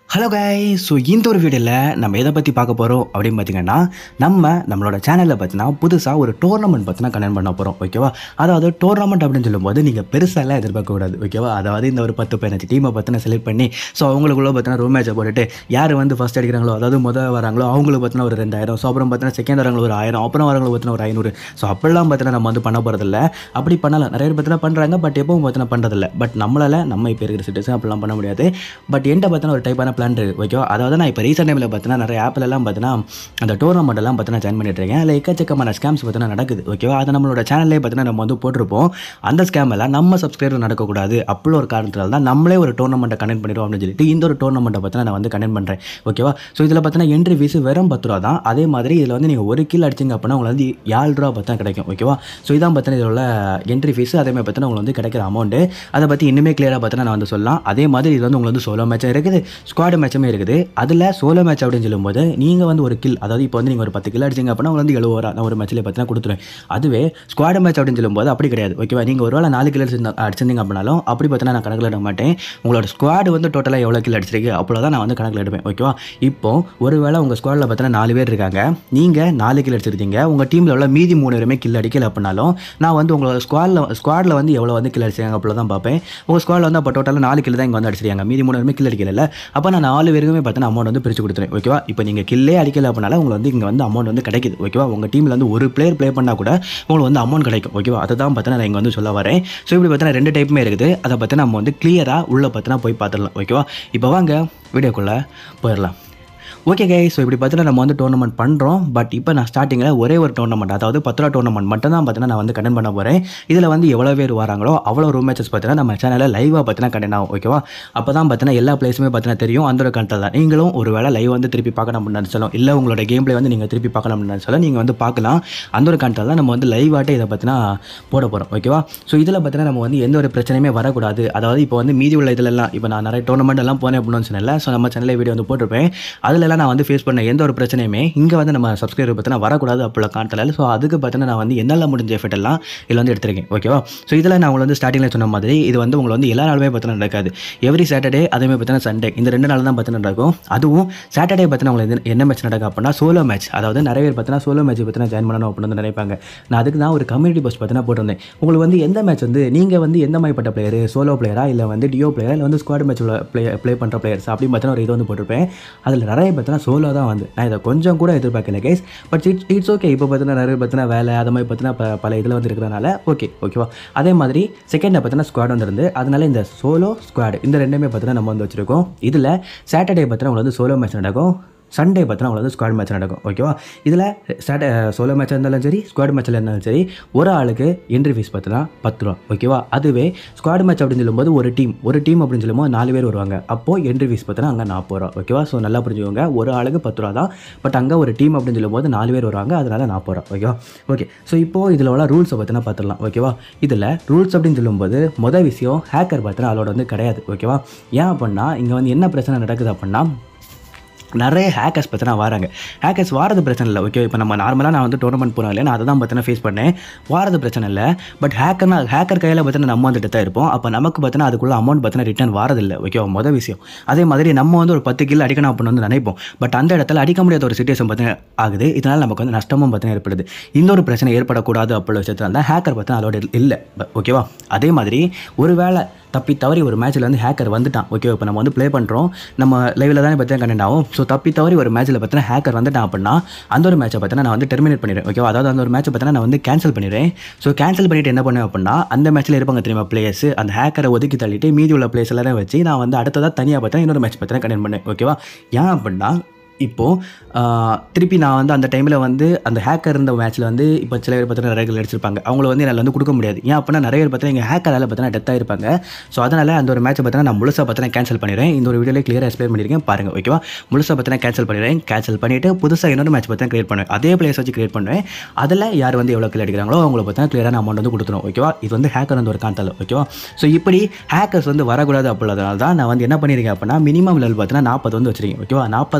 hello guy so இந்த ஒரு வீடியோவில் நம்ம எதை பற்றி பார்க்க போகிறோம் அப்படின்னு பார்த்தீங்கன்னா நம்ம நம்மளோட சேனலில் பார்த்தீங்கன்னா புதுசாக ஒரு டோர்னமெண்ட் பார்த்தீங்கன்னா கனெக்ட் பண்ண போகிறோம் ஓகேவா அதாவது டோர்னமெண்ட் அப்படின்னு சொல்லும்போது நீங்கள் பெருசாலாம் எதிர்பார்க்கக்கூடாது ஓகேவா அதாவது இந்த ஒரு பத்து பதினஞ்சு டீமை பார்த்தீங்கன்னா செலக்ட் பண்ணி ஸோ அவங்களுக்குள்ள பார்த்தீங்கன்னா ரூம் மேட்சை போட்டுட்டு யார் வந்து ஃபஸ்ட் அடிக்கிறாங்களோ அதாவது முதல் வராங்களோ அவங்களுக்கு பார்த்தீங்கன்னா ஒரு ரெண்டாயிரம் ஸோ அப்புறம் பார்த்தீங்கன்னா செகண்ட் வரவங்க ஒரு ஆயிரம் அப்புறம் வரவங்க பார்த்தீங்கன்னா ஒரு ஐநூறு ஸோ அப்படிலாம் பார்த்தீங்கன்னா நம்ம வந்து பண்ண போகிறதில்ல அப்படி பண்ணலாம் நிறைய பேர் பார்த்தீங்கன்னா பண்ணுறாங்க பட் எப்பவும் பார்த்தீங்கன்னா பண்ணுறதில்ல பட் நம்மளால் நம்ம இப்போ இருக்கிற சிட்டுவேஷன் அப்படிலாம் பண்ண முடியாது பட் என்கிட்ட பார்த்தீங்கன்னா ஒரு டைப்பான பிளான் இருக்குது ஓகேவா அதாவது நான் இப்போ ரீசெண்ட் டைமில் பார்த்தீங்கன்னா நிறைய ஆப்லலாம் பார்த்தீங்கன்னா அந்த டோர்னமெண்ட் எல்லாம் பார்த்தீங்கன்னா ஜாயின் பண்ணிட்டு இருக்கேன் அதில் எக்கச்சக்கமான ஸ்கேம்ஸ் பார்த்தீங்கன்னா நடக்குது ஓகேவா அதை நம்மளோட சேனல்லே பார்த்தீங்கன்னா நம்ம வந்து போட்டிருப்போம் அந்த ஸ்கேம் எல்லாம் நம்ம சப்ஸ்கிரைபர் நடக்கக்கூடாது அப்படி ஒரு காரணத்தினால தான் நம்மளே ஒரு டோர்னமெண்ட்டை கனெக்ட் பண்ணிடுவோம் அப்படின்னு சொல்லிட்டு இந்த ஒரு டோர்னமெண்ட்டை பார்த்தீங்கன்னா நான் வந்து கனெக்ட் பண்ணுறேன் ஓகேவா ஸோ இதில் பார்த்தீங்கன்னா என்ட்ரி ஃபீஸ் வெறும் பத்து ரூபா தான் அதே மாதிரி இதில் வந்து நீங்கள் ஒரு கில் அடிச்சிங்க அப்படின்னா உங்களுக்கு வந்து ஏழு ரூபா பார்த்தா கிடைக்கும் ஓகேவா ஸோ இதான் பார்த்தீங்கன்னா இதில் உள்ள என்ட்ரி ஃபீஸ் அதே மாதிரி பார்த்தீங்கன்னா உங்களுக்கு வந்து கிடைக்கிற அமௌண்ட்டு அதை பற்றி இன்னுமே கிளியராக பார்த்தீங்கன்னா நான் வந்து சொல்லலாம் அதே மாதிரி இது வந்து உங்களுக்கு வந்து சோலோ மேட்சும் இருக்குது ஸ்குவாட் மேட்சுமே இருக்குது அதில் சோலோ மேட்ச் அப்படின்னு சொல்லும்போது நீங்கள் வந்து ஒரு கில் அதாவது இப்போ வந்து நீங்கள் ஒரு பத்து கில் அடிச்சிங்க அப்படின்னா உங்களுக்கு வந்து எழுபது ரூபா நான் ஒரு மேட்ச்சில் பார்த்தீங்கன்னா கொடுத்துருவேன் அதுவே ஸ்குவாட் மேட்ச் அப்படின்னு சொல்லும்போது அப்படி கிடையாது ஓகேவா நீங்கள் ஒரு வேளை நாலு கில் அடிச்சிருந்தீங்க அப்படின்னாலும் அப்படி பார்த்தீங்கன்னா நான் கணக்கில் எடுக்க மாட்டேன் உங்களோட ஸ்குவாடு வந்து டோட்டலாக எவ்வளோ கில் அடிச்சிருக்கு அப்போ தான் நான் வந்து கணக்கில் எடுப்பேன் ஓகேவா இப்போ ஒரு வேளை உங்கள் ஸ்குவாடில் பார்த்தீங்கன்னா நாலு பேர் இருக்காங்க நீங்கள் நாலு கில் அடிச்சிருக்கீங்க உங்கள் டீமில் உள்ள மீதி மூணு பேருமே கில் அடிக்கல அப்படின்னாலும் நான் வந்து உங்களோட ஸ்குவாடில் ஸ்குவாடில் வந்து எவ்வளோ வந்து கில் அடிச்சிருக்காங்க அப்போ தான் பார்ப்பேன் உங்கள் ஸ்குவாடில் வந்து அப்போ டோட்டலாக நாலு கில் தான் இங்கே வந்து அடிச்சிருக்காங்க மீதி மூணு பேருமே கில் அடிக்கல அப்போ நான் நாலு பேருக்குமே பார்த்தீங்கன்னா அமௌண்ட் வந்து பிரித்து கொடுத்துருவேன் ஓகேவா இப்போ நீங்கள் கில்லே அடிக்கல அப்படின்னால உங்களுக்கு வந்து இங்கே வந்து அமௌண்ட் வந்து கிடைக்குது ஓகேவா உங்கள் டீமில் வந்து ஒரு பிளேயர் ப்ளே பண்ணால் கூட உங்களுக்கு வந்து அமௌண்ட் கிடைக்கும் ஓகேவா அதை தான் பார்த்தீங்கன்னா நான் இங்கே வந்து சொல்ல வரேன் ஸோ இப்படி பார்த்தீங்கன்னா ரெண்டு டைப்புமே இருக்குது அதை பற்றி நம்ம வந்து கிளியராக உள்ளே பார்த்தீங்கன்னா போய் பார்த்துடலாம் ஓகேவா இப்போ வாங்க வீடியோக்குள்ளே போயிடலாம் ஓகே கை ஸோ இப்படி பார்த்தீங்கன்னா நம்ம வந்து டோர்னமெண்ட் பண்ணுறோம் பட் இப்போ நான் ஸ்டார்டிங்கில் ஒரே ஒரு டோர்னமெண்ட் அதாவது பத்து ரூபா டோர்னமெண்ட் மட்டும் தான் பார்த்தீங்கன்னா நான் வந்து கண்டென்ட் பண்ண போகிறேன் இதில் வந்து எவ்வளோ பேர் வராங்களோ அவ்வளோ ரூம் மேட்சஸ் பார்த்தீங்கன்னா நம்ம சேனலில் லைவாக பார்த்தீங்கன்னா கண்டென்ட் ஆகும் ஓகேவா அப்போ தான் பார்த்தீங்கன்னா எல்லா பிளேஸுமே பார்த்தீங்கன்னா தெரியும் அந்த ஒரு கண்டென்ட் தான் நீங்களும் ஒரு வேளை லைவ் வந்து திருப்பி பார்க்கணும் அப்படின்னு நினச்சாலும் இல்லை உங்களோட கேம் பிளே வந்து நீங்கள் திருப்பி பார்க்கணும் அப்படின்னு நினச்சாலும் நீங்கள் வந்து பார்க்கலாம் அந்த ஒரு கண்டென்ட் தான் நம்ம வந்து லைவாட்டே இதை பார்த்தீங்கன்னா போட போகிறோம் ஓகேவா ஸோ இதில் பார்த்தீங்கன்னா நம்ம வந்து எந்த ஒரு பிரச்சனையுமே வரக்கூடாது அதாவது இப்போ வந்து மீதி உள்ள இதிலெல்லாம் இப்போ நான் நிறைய டோர்னமெண்ட் எல்லாம் போனேன் அப்படின்னு சொன்னேன்ல ஸோ நம்ம சேனலில் வீடியோ வந்து போட்டிருப்பேன் அதிலெல்லாம் நான் வந்து ஃபேஸ் பண்ண எந்த ஒரு பிரச்சனையுமே இங்கே வந்து நம்ம சப்ஸ்கிரைபர் பார்த்தீங்கன்னா வரக்கூடாது அப்போ காட்டல ஸோ அதுக்கு பார்த்தீங்கன்னா நான் வந்து என்னால் முடிஞ்ச எஃபெக்ட் எல்லாம் இதில் வந்து எடுத்திருக்கேன் ஓகேவா ஸோ இதில் நான் உங்களுக்கு வந்து ஸ்டார்டிங்கில் சொன்ன மாதிரி இது வந்து உங்களை வந்து எல்லா நாளுமே பார்த்தீங்கன்னா நடக்காது எவ்ரி சாட்டர்டே அதேமாதிரி பார்த்தீங்கன்னா சண்டே இந்த ரெண்டு நாள் தான் பார்த்தீங்கன்னா நடக்கும் அதுவும் சாட்டர்டே பார்த்தீங்கன்னா உங்களுக்கு என்ன மேட்ச் நடக்கும் அப்படின்னா சோலோ மேட்ச் அதாவது நிறைய பேர் பார்த்தீங்கன்னா சோலோ மேட்ச் பார்த்தீங்கன்னா ஜாயின் பண்ணணும் அப்படின்னு வந்து நினைப்பாங்க நான் அதுக்கு தான் ஒரு கம்யூனிட்டி போஸ்ட் பார்த்தீங்கன்னா போட்டிருந்தேன் உங்களுக்கு வந்து எந்த மேட்ச் வந்து நீங்கள் வந்து எந்த மாதிரிப்பட்ட பிளேயர் சோலோ பிளேயரா இல்லை வந்து டியோ பிளேயர் இல்லை வந்து ஸ்குவாட் மேட்ச் ப்ளே ப்ளே பண்ணுற பிளேயர்ஸ் அப்படின்னு பார்த்தீங்கன்னா ஒரு இது வந்து போட்டிருப்பேன் அதில் நிறைய பார்த்தீங்கன்னா சோலோ தான் வந்து நான் இதை கொஞ்சம் கூட எதிர்பார்க்கல guys but it's it's okay இப்போ பார்த்தீங்கன்னா நிறைய பார்த்தீங்கன்னா வேலை அது மாதிரி பார்த்தீங்கன்னா ப- பல இதில் வந்து இருக்கிறனால ஓகே ஓகேவா அதே மாதிரி செகண்டில் பார்த்தீங்கன்னா ஸ்குவாட் வந்துருந்து அதனால இந்த சோலோ ஸ்குவாட் இந்த ரெண்டுமே பார்த்தீங்கன்னா நம்ம வந்து வச்சிருக்கோம் இதில் சாட்டர்டே பார்த்தீங்கன்னா உங்களுக்கு வந்து சோலோ மேட்ச் நடக்கும் சண்டே பார்த்தீங்கன்னா உங்களுக்கு வந்து ஸ்குவாட் மேட்ச் நடக்கும் ஓகேவா இதில் சாட்டர் சோலோ மேட்ச் இருந்தாலும் சரி ஸ்குவாட் மேட்ச்சில் இருந்தாலும் சரி ஒரு ஆளுக்கு என்ட்ரி ஃபீஸ் பார்த்தீங்கன்னா பத்து ரூபா ஓகேவா அதுவே ஸ்குவாட் மேட்ச் அப்படின்னு சொல்லும்போது ஒரு டீம் ஒரு டீம் அப்படின்னு சொல்லும்போது நாலு பேர் வருவாங்க அப்போது என்ட்ரி ஃபீஸ் பார்த்தீங்கன்னா அங்கே நாற்பது ரூபா ஓகேவா ஸோ நல்லா புரிஞ்சுக்கோங்க ஒரு ஆளுக்கு பத்து ரூபா தான் பட் அங்கே ஒரு டீம் அப்படின்னு சொல்லும்போது நாலு பேர் வருவாங்க அதனால நாற்பது ரூபா ஓகேவா ஓகே ஸோ இப்போது இதில் உள்ள ரூல்ஸை பார்த்தீங்கன்னா பார்த்துடலாம் ஓகேவா இதில் ரூல்ஸ் அப்படின்னு சொல்லும்போது மொதல் விஷயம் ஹேக்கர் பார்த்தீங்கன்னா அதோட வந்து கிடையாது ஓகேவா ஏன் அப்படின்னா இங்கே வந்து என்ன பிரச்சனை நடக்குது அப்படின்னா நிறைய ஹேக்கர்ஸ் பார்த்தீங்கன்னா வராங்க ஹேக்கர்ஸ் வாரது பிரச்சனை இல்லை ஓகே இப்போ நம்ம நார்மலாக நான் வந்து டோர்னமெண்ட் போகிறோம் இல்லையா நான் அதை தான் பார்த்தீங்கன்னா ஃபேஸ் பண்ணேன் வாரது பிரச்சனை இல்லை பட் ஹேக்கர்னா ஹேக்கர் கையில் பார்த்தீங்கன்னா நம்ம வந்துட்டு தான் இருப்போம் அப்போ நமக்கு பார்த்தீங்கன்னா அதுக்குள்ள அமௌண்ட் பார்த்தீங்கன்னா ரிட்டர்ன் வாரதில்லை ஓகேவா மொதல் விஷயம் அதே மாதிரி நம்ம வந்து ஒரு பத்து கிலோ அடிக்கணும் அப்படின்னு வந்து நினைப்போம் பட் அந்த இடத்துல அடிக்க முடியாத ஒரு சுச்சுவேஷன் பார்த்தீங்கன்னா ஆகுது இதனால் நமக்கு வந்து நஷ்டமும் பார்த்தீங்கன்னா ஏற்படுது இந்த ஒரு பிரச்சனை ஏற்படக்கூடாது அப்படி விஷயத்தில் தான் ஹேக்கர் பார்த்தீங்கன்னா அதோட இல்லை ஓகேவா அதே மாதிரி ஒருவேளை தப்பி தவறி ஒரு மேட்ச்சில் வந்து ஹேக்கர் வந்துட்டான் ஓகே இப்போ நம்ம வந்து ப்ளே பண்ணுறோம் நம்ம லைவில் தானே பார்த்தீங்கன்னா கண்டென்ட் ஆகும் ஸோ தப்பி தவறி ஒரு மேட்ச்சில் பார்த்தீங்கன்னா ஹேக்கர் வந்துட்டான் அப்படின்னா அந்த ஒரு மேட்சை பார்த்தீங்கன்னா நான் வந்து டெர்மினேட் பண்ணிடுறேன் ஓகேவா அதாவது அந்த ஒரு மேட்சை பார்த்தீங்கன்னா நான் வந்து கேன்சல் பண்ணிடுறேன் ஸோ கேன்சல் பண்ணிட்டு என்ன பண்ணுவேன் அப்படின்னா அந்த மேட்ச்சில் இருப்பாங்க தெரியுமா பிளேயர்ஸ் அந்த ஹேக்கரை ஒதுக்கி தள்ளிட்டு மீதி உள்ள பிளேஸ் எல்லாரும் வச்சு நான் வந்து அடுத்ததாக தனியாக பார்த்தா இன்னொரு மேட்ச் பார்த்தீங்கன்னா கண்டென்ட் பண்ணேன் ஓகேவா ஏன் அப்படின்னா இப்போது திருப்பி நான் வந்து அந்த டைமில் வந்து அந்த ஹேக்கர் இருந்த மேட்ச்சில் வந்து இப்போ சில பேர் பார்த்தீங்கன்னா நிறைய பேர் அடிச்சிருப்பாங்க அவங்கள வந்து என்னால் வந்து கொடுக்க முடியாது ஏன் அப்படின்னா நிறைய பேர் பார்த்தீங்கன்னா எங்கள் ஹேக்கரால் பார்த்தீங்கன்னா டெத் ஆயிருப்பாங்க ஸோ அதனால் அந்த ஒரு மேட்ச்சை பார்த்தீங்கன்னா நான் முழுசாக பார்த்தீங்கன்னா கேன்சல் பண்ணிடுறேன் இந்த ஒரு வீடியோவில் கிளியராக எக்ஸ்பிளைன் பண்ணியிருக்கேன் பாருங்கள் ஓகேவா முழுசாக பார்த்தீங்கன்னா கேன்சல் பண்ணிடுறேன் கேன்சல் பண்ணிவிட்டு புதுசாக இன்னொரு மேட்ச் பார்த்தீங்கன்னா கிரியேட் பண்ணுவேன் அதே பிளேஸ் வச்சு கிரியேட் பண்ணுவேன் அதில் யார் வந்து எவ்வளோ கிளியர் அடிக்கிறாங்களோ அவங்கள பார்த்தீங்கன்னா கிளியரான அமௌண்ட் வந்து கொடுத்துரும் ஓகேவா இது வந்து ஹேக்கர் வந்து ஒரு காண்டல் ஓகேவா ஸோ இப்படி ஹேக்கர்ஸ் வந்து வரக்கூடாது அப்படின்றதுனால தான் நான் வந்து என்ன பண்ணியிருக்கேன் அப்படின்னா மினிமம் லெவல் பார்த்தீங்கன்னா நாற்பது வந்து வச்சிருக்கேன் ஓகேவா நாற்பது லெவல் இருந்தால்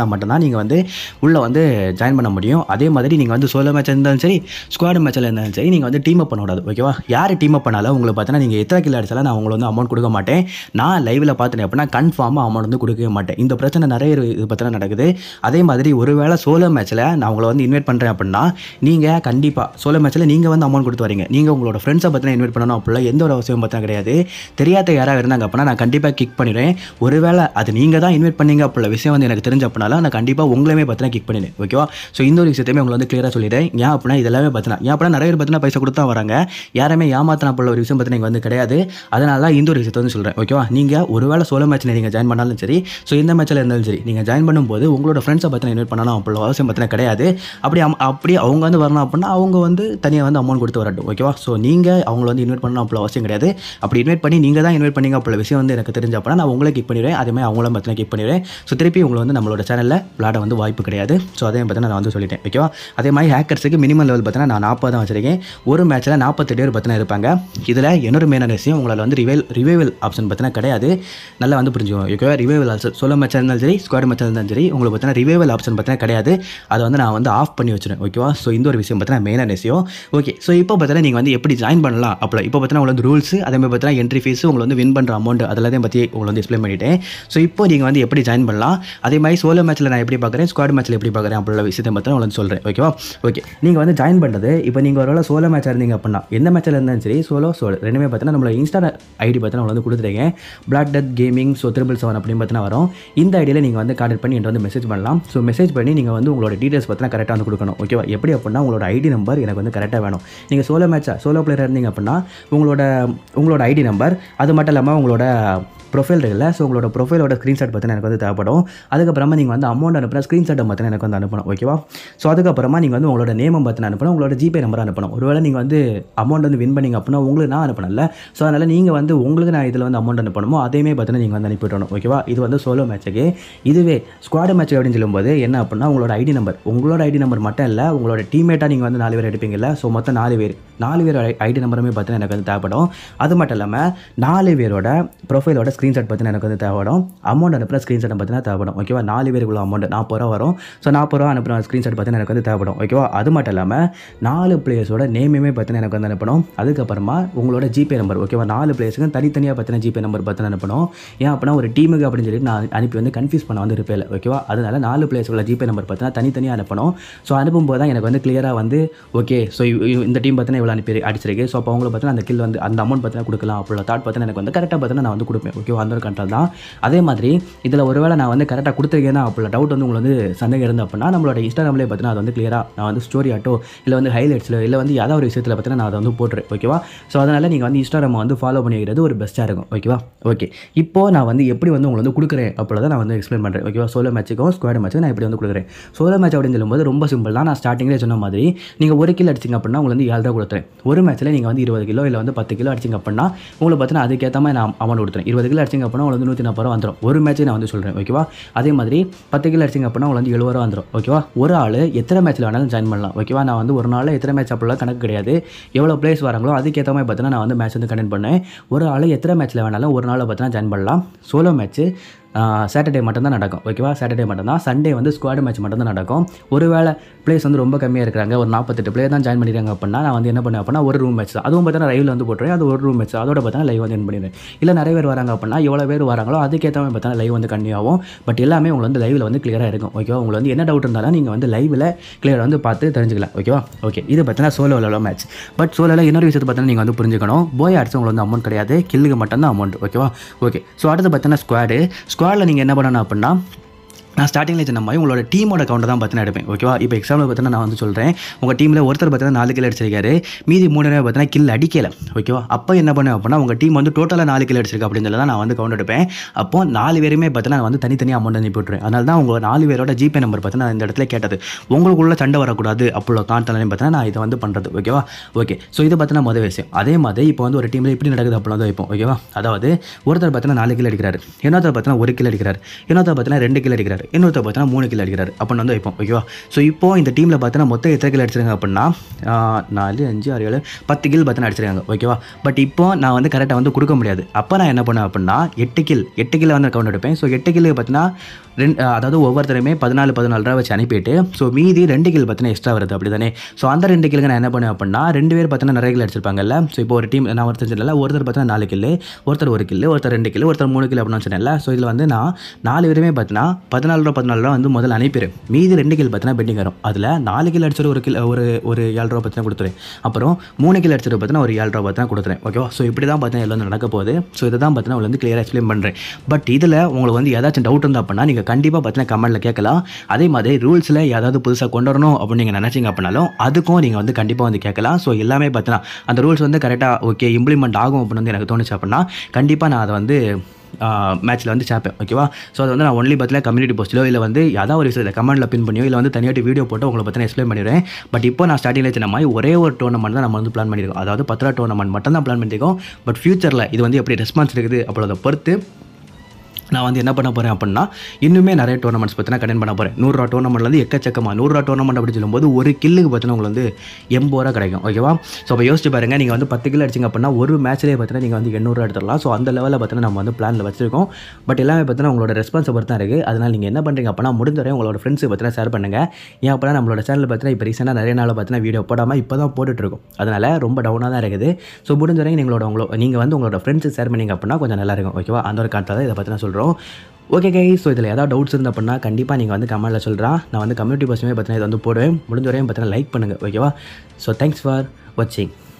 இருந்தால் மட்டும்தான் நீங்கள் வந்து உள்ளே வந்து ஜாயின் பண்ண முடியும் அதே மாதிரி நீங்கள் வந்து சோலோ மேட்ச் இருந்தாலும் சரி ஸ்குவாட் மேட்ச்சில் இருந்தாலும் சரி நீங்கள் வந்து டீம் அப் பண்ணக்கூடாது ஓகேவா யார் டீம் அப் பண்ணாலும் உங்களுக்கு பார்த்தீங்கன்னா நீங்கள் எத்தனை கிலோ அடிச்சாலும் நான் உங்களுக்கு வந்து அமௌண்ட் கொடுக்க மாட்டேன் நான் லைவில் பார்த்துட்டேன் அப்படின்னா கன்ஃபார்மாக அமௌண்ட் வந்து கொடுக்கவே மாட்டேன் இந்த பிரச்சனை நிறைய இரு- இது பற்றின நடக்குது அதே மாதிரி ஒருவேளை சோலோ மேட்ச்சில் நான் உங்களை வந்து இன்வைட் பண்ணுறேன் அப்படின்னா நீங்கள் கண்டிப்பாக சோலோ மேட்ச்சில் நீங்கள் வந்து அமௌண்ட் கொடுத்து வரீங்க நீங்கள் உங்களோட ஃப்ரெண்ட்ஸை பற்றின இன்வைட் பண்ணணும் அப்படிலாம் எந்த ஒரு அவசியம் பார்த்தா கிடையாது தெரியாத யாராவது இருந்தாங்க அப்படின்னா நான் கண்டிப்பாக கிக் பண்ணிடுவேன் ஒருவேளை அது நீங்கள் தான் இன்வைட் பண்ணீங்க அப்படிள்ள விஷயம் வந்து எனக்கு தெரிஞ்ச அப்படின்னாலும் நான் கண்டிப்பாக உங்களையுமே பற்றின கிக் பண்ணிடுவேன் ஓகேவா ஸோ இந்த ஒரு விஷயத்தையுமே உங்களை வந்து கிளியராக சொல்லிடுறேன் ஏன் அப்படின்னா இதெல்லாமே பார்த்தினா ஏன் அப்படின்னா நிறைய பேர் பார்த்தீங்கன்னா பைசா கொடுத்து தான் வராங்க யாருமே ஏமாத்தினா போல ஒரு விஷயம் பற்றி நீங்கள் வந்து கிடையாது அதனால தான் இந்த ஒரு விஷயத்தை வந்து சொல்கிறேன் ஓகேவா நீங்கள் ஒருவேளை சோலோ மேட்ச்சில் நீங்கள் ஜாயின் பண்ணாலும் சரி ஸோ இந்த மேட்ச்சில் இருந்தாலும் சரி நீங்கள் ஜாயின் பண்ணும்போது உங்களோட ஃப்ரெண்ட்ஸை பற்றின இன்வைட் பண்ணணும் அப்படி அவசியம் பற்றின கிடையாது அப்படி அம்- அப்படி அவங்க வந்து வரணும் அப்படின்னா அவங்க வந்து தனியாக வந்து அமௌண்ட் கொடுத்து வரட்டும் ஓகேவா ஸோ நீங்கள் அவங்கள வந்து இன்வைட் பண்ணணும் அப்படி அவசியம் கிடையாது அப்படி இன்வைட் பண்ணி நீங்கள் தான் இன்வைட் பண்ணீங்க அப்படி விஷயம் வந்து எனக்கு தெரிஞ்ச அப்படின்னா நான் உங்களை கிக் பண்ணிடுவேன் அதே மாதிரி அவங்களும் பற்றின கிக் பண்ணிடுவேன் ஸோ திருப்பி உங்களை வந்து நம்மளோட சேனலில் விளாட வந்து வாய்ப்பு கிடையாது ஸோ அதே பார்த்தீங்கன்னா நான் வந்து சொல்லிட்டேன் ஓகேவா அதே மாதிரி ஹேக்கர்ஸுக்கு மினிமம் லெவல் பார்த்தீங்கன்னா நான் நாற்பது தான் வச்சிருக்கேன் ஒரு மேட்ச்சில் நாற்பத்தெட்டு பேர் பார்த்தீங்கன்னா இருப்பாங்க இதில் இன்னொரு மெயினான விஷயம் உங்களால் வந்து ரிவைல் ரிவைவல் ஆப்ஷன் பார்த்தீங்கன்னா கிடையாது நல்லா வந்து புரிஞ்சுக்கோங்க ஓகேவா ரிவைவல் ஆப்ஷன் சோலோ மேட்சாக இருந்தாலும் சரி ஸ்குவாட் மேட்சாக இருந்தாலும் சரி உங்களுக்கு பார்த்தீங்கன்னா ரிவைவல் ஆப்ஷன் பார்த்தீங்கன்னா கிடையாது அதை வந்து நான் வந்து ஆஃப் பண்ணி வச்சிருவேன் ஓகேவா ஸோ இந்த ஒரு விஷயம் பார்த்தீங்கன்னா மெயினான விஷயம் ஓகே ஸோ இப்போ பார்த்தீங்கன்னா நீங்கள் வந்து எப்படி ஜாயின் பண்ணலாம் அப்போ இப்போ பார்த்தீங்கன்னா உங்களுக்கு வந்து ரூல்ஸ் அதே மாதிரி பார்த்தீங்கன்னா என்ட்ரி ஃபீஸ் உங்களை வந்து வின் பண்ணுற அமௌண்ட் அதெல்லாத்தையும் பற்றி உங்களை வந்து எக்ஸ்பிளைன் பண்ணிட்டேன் ஸோ இப்போ நீங்கள் வந்து எப்படி ஜாயின் பண்ணலாம் அதே மாதிரி சோலோ மேட்ச்சில் நான் எப்படி பார்க்குறேன் ஸ்குவாட் மேட்ச்சில் எப்படி பார்க்குறேன் அப்படின்ற விஷயத்தை பற்றி உங்களுக்கு சொல்கிறேன் ஓகேவா ஓகே நீங்கள் வந்து ஜாயின் பண்ணுறது இப்போ நீங்கள் ஒரு சோலோ மேட்சாக இருந்தீங்க அப்படின்னா எந்த மேட்ச்சில் இருந்தாலும் சரி சோலோ சோலோ ரெண்டுமே பார்த்தீங்கன்னா நம்மளோட இன்ஸ்டா ஐடி பார்த்தீங்கன்னா வந்து கொடுத்துருக்கேன் black death gaming so triple seven அப்படின்னு பார்த்தீங்கன்னா வரும் இந்த ஐடியில் நீங்கள் வந்து கான்டெக்ட் பண்ணி என்கிட்ட வந்து மெசேஜ் பண்ணலாம் ஸோ மெசேஜ் பண்ணி நீங்கள் வந்து உங்களோட டீட்டெயில்ஸ் பார்த்தீங்கன்னா கரெக்டாக வந்து கொடுக்கணும் ஓகேவா எப்படி அப்படின்னா உங்களோட ஐடி நம்பர் எனக்கு வந்து கரெக்டாக வேணும் நீங்கள் சோலோ மேட்சா சோலோ பிளேயர் இருந்தீங்க அப்படின்னா உங்களோட உங்களோட ஐடி நம்பர் அது மட்டும் இல்லாமல் உங்களோட ப்ரொஃபைல் இருக்குல்ல ஸோ உங்களோட ப்ரொஃபைலோட ஸ்க்ரீன்ஷாட் பார்த்தீங்கன்னா எனக்கு வந்து தேவைப்படும் அதுக்கப்புறமா நீங்கள் வந்து அமௌண்ட் அனுப்புனா ஸ்க்ரீன்ஷாட்டை பார்த்தீங்கன்னா எனக்கு வந்து அனுப்பணும் ஓகேவா ஸோ அதுக்கப்புறமா நீங்கள் வந்து உங்களோட நேமம் பார்த்து அனுப்பணும் உங்களோட ஜிபே நம்பர் அனுப்பணும் ஒருவேளை நீங்கள் வந்து அமௌண்ட் வந்து வின் பண்ணீங்க அப்படின்னா உங்களுக்கு நான் அனுப்பணும்ல ஸோ அதனால் நீங்கள் வந்து உங்களுக்கு நான் இதில் வந்து அமௌண்ட் அனுப்பணுமோ அதேமே பார்த்தீங்கன்னா நீங்கள் வந்து அனுப்பிவிடணும் ஓகேவா இது வந்து சோலோ மேட்சுக்கு இதுவே ஸ்குவாட் மேட்ச் அப்படின்னு சொல்லும்போது என்ன அப்படின்னா உங்களோட ஐடி நம்பர் உங்களோட ஐடி நம்பர் மட்டும் இல்லை உங்களோட டீம்மேட்டாக நீங்கள் வந்து நாலு பேர் எடுப்பீங்கல்ல ஸோ மொத்தம் நாலு பேர் நாலு பேர் ஐடி நம்பருமே பார்த்தீங்கன்னா எனக்கு வந்து தேவைப்படும் அது மட்டும் இல்லாமல் நாலு பேரோட ப்ரொஃபைலோட ஸ்க்ரீன்ஷாட் பார்த்தீங்கன்னா எனக்கு வந்து தேவைப்படும் அமௌண்ட் அனுப்புகிற ஸ்க்ரீன்ஷாட் பார்த்தீங்கன்னா தேவைப்படும் ஓகேவா நாலு பேருக்குள்ள அமௌண்ட் நாற்பது ரூபா வரும் ஸோ நாற்பது ரூபா அனுப்புகிற ஸ்க்ரீன்ஷாட் பார்த்தீங்கன்னா எனக்கு வந்து தேவைப்படும் ஓகேவா அது மட்டும் இல்லாமல் நாலு பிளேயர்ஸோட நேமுமே பார்த்தீங்கன்னா எனக்கு வந்து அனுப்பணும் அதுக்கப்புறமா உங்களோட ஜிபே நம்பர் ஓகேவா நாலு பிளேயர்ஸுக்கும் தனித்தனியாக பார்த்தீங்கன்னா ஜிபே நம்பர் பார்த்தீங்கன்னா அனுப்பணும் ஏன் அப்படின்னா ஒரு டீமுக்கு அப்படின்னு சொல்லிட்டு நான் அனுப்பி வந்து கன்ஃபியூஸ் பண்ண வந்து இருப்பேன் ஓகேவா அதனால நாலு பிளேயர்ஸோட ஜிபே நம்பர் பார்த்தீங்கன்னா தனித்தனியாக அனுப்பணும் ஸோ அனுப்பும்போது தான் எனக்கு வந்து கிளியராக வந்து ஓகே ஸோ இந்த டீம் பார்த்தீங்கன்னா இவ்வளோ அனுப்பி அடிச்சிருக்கு ஸோ அப்போ அவங்களுக்கு பார்த்தீங்கன்னா அந்த கில் வந்து அந்த அமௌண்ட் பார்த்தீங்கன்னா கொடுக்கலாம் அப்படிள்ள தாட் பார்த்தீங்கன்னா எனக்கு வந்து கரெக்டாக பார்த்தீங்கன்னா நான் வந்து கொடுப்பேன் ஓகேவா அந்த ஒரு கண்ட்ரோல் தான் அதே மாதிரி இதில் ஒருவேளை நான் வந்து கரெக்டாக கொடுத்துருக்கேன்னா அப்படிள்ள டவுட் வந்து உங்களுக்கு வந்து சந்தேகம் இருந்து அப்படின்னா நம்மளோட இன்ஸ்டாகிராம்லேயே பார்த்தீங்கன்னா அது வந்து கிளியராக நான் வந்து ஸ்டோரி ஆட்டோ இல்லை வந்து ஹைலைட்ஸில் இல்லை வந்து ஏதாவது ஒரு விஷயத்தில் பார்த்தீங்கன்னா நான் அதை வந்து போட்டுறேன் ஓகேவா ஸோ அதனால் நீங்கள் வந்து இன்ஸ்டாகிராமை வந்து ஃபாலோ பண்ணிக்கிறது ஒரு பெஸ்ட்டாக இருக்கும் ஓகேவா ஓகே இப்போ நான் வந்து எப்படி வந்து உங்களை வந்து கொடுக்குறேன் அப்படி தான் நான் வந்து எக்ஸ்பிளைன் பண்ணுறேன் ஓகேவா சோலோ மேட்சுக்கும் ஸ்குவாட் மேட்ச்சுக்கும் நான் இப்படி வந்து கொடுக்குறேன் சோலோ மேட்ச் அப்படின்னு சொல்லும்போது ரொம்ப சிம்பிள் தான் நான் ஸ்டார்டிங்லேயே சொன்ன மாதிரி நீங்கள் ஒரு கிலோ அடிச்சிங்க அப்படின்னா உங்களுக்கு வந்து ஏழு ரூபா கொடுத்துறேன் ஒரு மேட்ச்சில் நீங்கள் வந்து இருபது கிலோ இல்லை வந்து பத்து கிலோ அடிச்சிங்க அப்படின்னா உங்களுக்கு பார்த்தீங்கன்னா அதுக்கேற்ற மாதிரி நான் அமௌண்ட் கொடுத்துறேன் இருபது கிலோ அடிச்சிங்க அப்படின்னா உங்களுக்கு வந்து நூற்றி நாற்பது ரூபா வந்துடும் ஒரு மேட்ச்சை நான் வந்து சொல்கிறேன் ஓகேவா அதே மாதிரி பத்து கிலோ அடிச்சிங்க அப்படின்னா உங்களுக்கு வந்து எழுபது ரூபா வந்துடும் ஓகேவா ஒரு ஆள் எத்தனை மேட்ச்சில் வேணாலும் ஜாயின் பண்ணலாம் ஓகேவா நான் வந்து ஒரு நாள் எத்தனை மேட்ச் அப்படிலாம் கணக்கு கிடையாது எவ்வளோ பிளேஸ் வராங்களோ அதுக்கேற்ற மாதிரி பார்த்தீங்கன்னா நான் வந்து மேட்ச் வந்து கண்டெக்ட் பண்ணேன் ஒரு ஆள் எத்தனை மேட்ச்சில் வேணாலும் ஒரு நாளில் பார்த்தீங்கன்னா ஜாயின் பண்ணலாம் சோலோ மேட்ச்சு சாட்டர்டே மட்டும்தான் நடக்கும் ஓகேவா சாட்டர்டே மட்டும்தான் சண்டே வந்து ஸ்குவாட் மேட்ச் மட்டும்தான் நடக்கும் ஒருவேளை பிளேஸ் வந்து ரொம்ப கம்மியாக இருக்கிறாங்க ஒரு நாற்பத்தெட்டு பிளேயர் தான் ஜாயின் பண்ணிருக்காங்க அப்படின்னா நான் வந்து என்ன பண்ணுவேன் அப்படின்னா ஒரு ரூம் மேட்ச் தான் அதுவும் பார்த்தீங்கன்னா லைவில் வந்து போட்டுருவேன் அது ஒரு ரூம் மேட்ச் அதோட பார்த்தீங்கன்னா லைவ் வந்து என் பண்ணிடுவேன் இல்லை நிறைய பேர் வராங்க அப்படின்னா எவ்வளோ பேர் வராங்களோ அதுக்கேற்ற மாதிரி பார்த்தீங்கன்னா லைவ் வந்து கண்டினியூ ஆகும் பட் எல்லாமே உங்களுக்கு வந்து லைவில் வந்து கிளியராக இருக்கும் ஓகேவா உங்களுக்கு வந்து என்ன டவுட் இருந்தாலும் நீங்கள் வந்து லைவில் கிளியராக வந்து பார்த்து தெரிஞ்சுக்கலாம் ஓகேவா ஓகே இது பார்த்தீங்கன்னா சோலோ லெவலோ மேட்ச் பட் சோலோவில் இன்னொரு விஷயத்தை பார்த்தீங்கன்னா நீங்கள் வந்து புரிஞ்சுக்கணும் போய் அடிச்சு உங்களுக்கு வந்து அமௌண்ட் கிடையாது கில்லுக்கு மட்டும்தான் அமௌண்ட் ஓகேவா ஓகே ஸோ அடுத்து பார்த்தீங்கன்னா ஸ்குவாடு ஸ்குவாடில் நீங்கள் என்ன பண்ணணும் அப்படின்னா நான் ஸ்டார்டிங்கில் சொன்ன மாதிரி உங்களோட டீமோட கவுண்டை தான் பார்த்தீங்கன்னா எடுப்பேன் ஓகேவா இப்போ எக்ஸாம்பிள் பார்த்தீங்கன்னா நான் வந்து சொல்கிறேன் உங்கள் டீமில் ஒருத்தர் பார்த்தீங்கன்னா நாலு கிலோ அடிச்சிருக்காரு மீதி மூணு பேர் பார்த்தீங்கன்னா கில் அடிக்கல ஓகேவா அப்போ என்ன பண்ணுவேன் அப்படின்னா உங்கள் டீம் வந்து டோட்டலாக நாலு கிலோ அடிச்சிருக்கு அப்படின்னு சொல்லி தான் நான் வந்து கவுண்ட் எடுப்பேன் அப்போ நாலு பேருமே பார்த்தீங்கன்னா நான் வந்து தனித்தனியாக அமௌண்ட் அனுப்பி விட்டுருவேன் அதனால தான் உங்கள் நாலு பேரோட ஜிபே நம்பர் பார்த்தீங்கன்னா நான் இந்த இடத்துல கேட்டது உங்களுக்குள்ள சண்டை வரக்கூடாது அப்போ கான்டெல்லாம் பார்த்தீங்கன்னா நான் இதை வந்து பண்ணுறது ஓகேவா ஓகே ஸோ இது பார்த்தீங்கன்னா மொதல் விஷயம் அதே மாதிரி இப்போ வந்து ஒரு டீமில் இப்படி நடக்குது அப்படிலாம் தான் வைப்போம் ஓகேவா அதாவது ஒருத்தர் பார்த்தீங்கன்னா நாலு கிலோ அடிக்கிறாரு இன்னொருத்தர் பார்த்தீங்கன்னா ஒரு கிலோ அடிக்கிறார் இன்னொருத்தர் பார்த்தீங்கன்னா ரெண்டு கிலோ அடிக்கிறார் இன்னொருத்தர் பார்த்தீங்கன்னா மூணு கில் அடிக்கிறாரு அப்படின்னு வந்து வைப்போம் ஓகேவா ஸோ இப்போ இந்த டீமில் பார்த்தீங்கன்னா மொத்தம் எத்தனை கில் அடிச்சிருக்காங்க அப்படின்னா ஆஹ், நாலு அஞ்சு ஆறு ஏழு பத்து கில் பார்த்தீங்கன்னா அடிச்சிருக்காங்க ஓகேவா பட் இப்போ நான் வந்து கரெக்டாக வந்து கொடுக்க முடியாது அப்போ நான் என்ன பண்ணுவேன் அப்படின்னா எட்டு கில் எட்டு கில் வந்து கவுண்ட் எடுப்பேன் ஸோ எட்டு கில் பார்த்தீங்கன்னா ரெண்டு அதாவது ஒவ்வொருத்தருமே பதினாலு பதினாலு ரூபா வச்சு அனுப்பிட்டு ஸோ மீதி ரெண்டு கில் பார்த்தீங்கன்னா எக்ஸ்ட்ரா வருது அப்படி தானே ஸோ அந்த ரெண்டு கிலுக்கு நான் என்ன பண்ணுவேன் அப்படின்னா ரெண்டு பேர் பார்த்தீங்கன்னா நிறைய கில் அடிச்சிருப்பாங்கல்ல ஸோ இப்போ ஒரு டீம் நான் ஒருத்தர் சொன்னல ஒருத்தர் பார்த்தீங்கன்னா நாலு கில்லு ஒருத்தர் ஒரு கில்லு ஒருத்தர் ரெண்டு கில்லு ஒருத்தர் மூணு கிலோ அப்படின்னு சொன்னேன்ல ஸோ இதில் வந்து நான் நாலு பேருமே பார்த்தீங்கன்னா பதினாலு ரூபா பதினாலு ரூபா வந்து முதல்ல அனுப்பிடுறேன் மீதி ரெண்டு கில் பார்த்தீங்கன்னா பெண்டிங் வரும் அதில் நாலு கில் அடிச்சது ஒரு கில் ஒரு ஒரு ஏழு ரூபா பார்த்தீங்கன்னா கொடுத்துருவேன் அப்புறம் மூணு கில் அடிச்சது பார்த்தீங்கன்னா ஒரு ஏழு ரூபா பார்த்தீங்கன்னா கொடுத்துறேன் ஓகேவா ஸோ இப்படி தான் பார்த்தீங்கன்னா எல்லாம் நடக்க போகுது ஸோ இதை தான் பார்த்தீங்கன்னா உங்களுக்கு வந்து கிளியராக எக்ஸ்பிளைன் பண்ணுறேன் பட் இதில் உங்களுக்கு வந்து ஏதாச்சும் டவுட் இருந்தால் அப்படின்னா நீங்கள் கண்டிப்பாக பார்த்தீங்கன்னா கமெண்ட்டில் கேட்கலாம் அதே மாதிரி ரூல்ஸில் ஏதாவது புதுசாக கொண்டு வரணும் அப்படின்னு நீங்கள் நினச்சிங்க அப்படின்னாலும் அதுக்கும் நீங்கள் வந்து கண்டிப்பாக வந்து கேட்கலாம் ஸோ எல்லாமே பார்த்தீங்கன்னா அந்த ரூல்ஸ் வந்து கரெக்டாக ஓகே இம்ப்ளிமெண்ட் ஆகும் அப்படின்னு வந்து எனக்கு தோணுச்சு அப்படின்னா கண்டிப்பாக நான் அதை வந்து மேட்ச்சில் வந்து சேர்ப்பேன் ஓகேவா ஸோ அது வந்து நான் ஒன்லி பத்தில் கம்யூனிட்டி போஸ்ட்டிலோ இல்லை வந்து ஏதாவது ஒரு விஷயத்தில் கமெண்ட்டில் பின் பண்ணியோ இல்லை வந்து தனியாட்டி வீடியோ போட்டு உங்களை பற்றி எக்ஸ்பிளைன் பண்ணிடுறேன் பட் இப்போ நான் ஸ்டார்டிங்கில் சின்ன மாதிரி ஒரே ஒரு டோர்னமெண்ட் தான் நம்ம வந்து பிளான் பண்ணியிருக்கோம் அதாவது பத்து ரூபா டோர்னமெண்ட் மட்டும் தான் பிளான் பண்ணியிருக்கோம் பட் ஃபியூச்சரில் இது வந்து எப்படி ரெஸ்பான்ஸ் இருக்குது அப்படி பொறுத்து நான் வந்து என்ன பண்ண போகிறேன் அப்படின்னா இன்னுமே நிறைய டோர்னமெண்ட்ஸ் பார்த்தீங்கன்னா கண்டென்ட் பண்ண போகிறேன் நூறுரூவா டோர்னமெண்ட்லேருந்து எக்கச்சக்கமாக நூறுரூவா டோர்னமெண்ட் அப்படி சொல்லும்போது ஒரு கில்லுக்கு பார்த்தீங்கன்னா உங்களுக்கு வந்து எண்பது ரூபா கிடைக்கும் ஓகேவா ஸோ அப்போ யோசிச்சு பாருங்கள் நீங்கள் வந்து பத்து கிலோ அடிச்சிங்க அப்படின்னா ஒரு மேட்ச்லேயே பார்த்தீங்கன்னா நீங்கள் வந்து எண்ணூறுரூவா எடுத்துடலாம் ஸோ அந்த லெவலில் பார்த்தீங்கன்னா நம்ம வந்து பிளானில் வச்சிருக்கோம் பட் எல்லாமே பார்த்தீங்கன்னா உங்களோட ரெஸ்பான்ஸை பொறுத்து தான் இருக்குது அதனால் நீங்கள் என்ன பண்ணுறீங்க அப்படின்னா முடிஞ்ச வரை உங்களோட ஃப்ரெண்ட்ஸுக்கு பார்த்தீங்கன்னா ஷேர் பண்ணுங்கள் ஏன் அப்படின்னா நம்மளோட சேனல் பார்த்தீங்கன்னா இப்போ ரீசெண்டாக நிறைய நாள் பார்த்தீங்கன்னா வீடியோ போடாமல் இப்போ தான் போட்டுட்ருக்கோம் அதனால் ரொம்ப டவுனாக தான் இருக்குது ஸோ முடிஞ்ச வரைக்கும் நீங்களோட உங்களோட நீங்கள் வந்து உங்களோட ஃப்ரெண்ட்ஸுக்கு ஷேர் பண்ணீங்க அப்படின்னா கொஞ்சம் நல்லா இருக்கும் ஓகேவா அந்த ஒரு காரணத்தை தான் இதை பற்றி நான் சொல்கிறோம் ஓகே கை ஸோ இதில் ஏதாவது டவுட்ஸ் இருந்தால் அப்படின்னா கண்டிப்பாக நீங்கள் வந்து கமெண்ட்டில் சொல்கிறேன் நான் வந்து கம்யூனிட்டி பஸ்ஸுமே பார்த்தீங்கன்னா இதை வந்து போடுவேன் முடிஞ்ச வரையும் பார்த்தீங்கன்னா லைக் பண்ணுங்கள் ஓகேவா ஸோ தேங்க்ஸ் ஃபார் வாட்சிங்